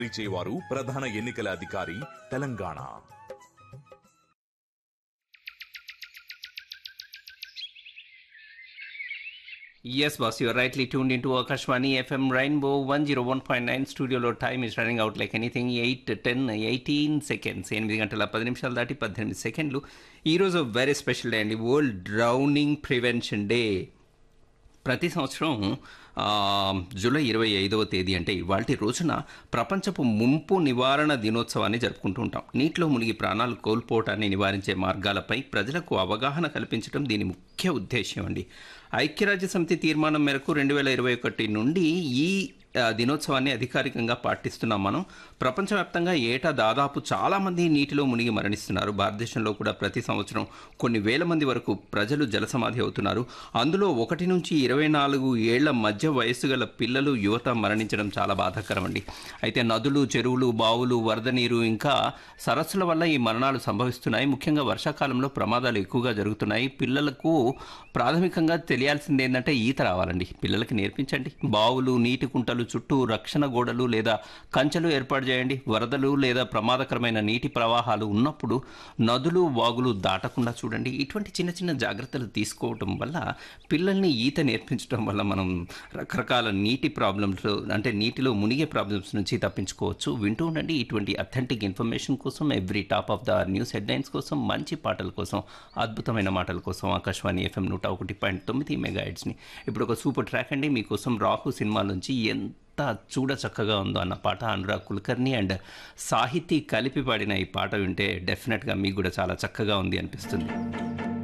చేవారు ప్రధాన ఎన్నికల అధికారి Telangana Yes, boss, you're rightly tuned into Akashwani FM Rainbow 101.9 స్టూడియోలో time is running out like anything eight ten eighteen seconds ఎనిమిది గంటల పది నిమిషాలు దాటి పద్దెనిమిది సెకండ్లు ఈరోజు వెరీ స్పెషల్ డే అండి వరల్డ్ డ్రౌనింగ్ ప్రివెన్షన్ డే ప్రతి సంవత్సరం ఆ, జూలై ఇరవై ఐదవ తేదీ అంటే ఇవాళ రోజున ప్రపంచపు ముంపు నివారణ దినోత్సవాన్ని జరుపుకుంటూ ఉంటాం నీటిలో మునిగి ప్రాణాలు కోల్పోవటాన్ని నివారించే మార్గాలపై ప్రజలకు అవగాహన కల్పించడం దీని ముఖ్య ఉద్దేశ్యం అండి ఐక్యరాజ్య సమితి తీర్మానం మేరకు రెండు వేల ఇరవై ఒకటి నుండి ఈ ఆ, దినోత్సవాన్ని అధికారికంగా పాటిస్తున్నాం మనం ప్రపంచవ్యాప్తంగా ఏటా దాదాపు చాలామంది నీటిలో మునిగి మరణిస్తున్నారు భారతదేశంలో కూడా ప్రతి సంవత్సరం కొన్ని వేల మంది వరకు ప్రజలు జలసమాధి అవుతున్నారు అందులో ఒకటి నుంచి ఇరవై నాలుగు ఏళ్ల మధ్య వయస్సు గల పిల్లలు యువత మరణించడం చాలా బాధాకరం అండి అయితే నదులు చెరువులు బావులు వరద నీరు ఇంకా సరస్సుల వల్ల ఈ మరణాలు సంభవిస్తున్నాయి ముఖ్యంగా వర్షాకాలంలో ప్రమాదాలు ఎక్కువగా జరుగుతున్నాయి పిల్లలకు ప్రాథమికంగా తెలియాల్సింది ఏంటంటే ఈత రావాలండి పిల్లలకి నేర్పించండి బావులు నీటి కుంటలు చుట్టూ రక్షణ గోడలు లేదా కంచెలు ఏర్పాటు చేయండి వరదలు లేదా ప్రమాదకరమైన నీటి ప్రవాహాలు ఉన్నప్పుడు నదులు వాగులు దాటకుండా చూడండి ఇటువంటి చిన్న చిన్న జాగ్రత్తలు తీసుకోవటం వల్ల పిల్లల్ని ఈత నేర్పించడం వల్ల మనం రకరకాల నీటి ప్రాబ్లమ్స్ అంటే నీటిలో మునిగే ప్రాబ్లమ్స్ నుంచి తప్పించుకోవచ్చు వింటూ ఉండండి ఇటువంటి అథెంటిక్ ఇన్ఫర్మేషన్ కోసం every top of the news headlines కోసం మంచి పాటల కోసం అద్భుతమైన మాటల కోసం ఆకాశవాణి ఎఫ్ఎం నూట ఒకటి పాయింట్ తొమ్మిది మెగా హెడ్స్ని ఇప్పుడు ఒక సూపర్ ట్రాక్ అండి మీకోసం రాహు సినిమా నుంచి ఎంత చూడ చక్కగా ఉందో అన్న పాట అనురాగ్ కుల్కర్ని అండ్ సాహితీ కలిపి పాడిన ఈ పాట వింటే డెఫినెట్గా మీకు కూడా చాలా చక్కగా ఉంది అనిపిస్తుంది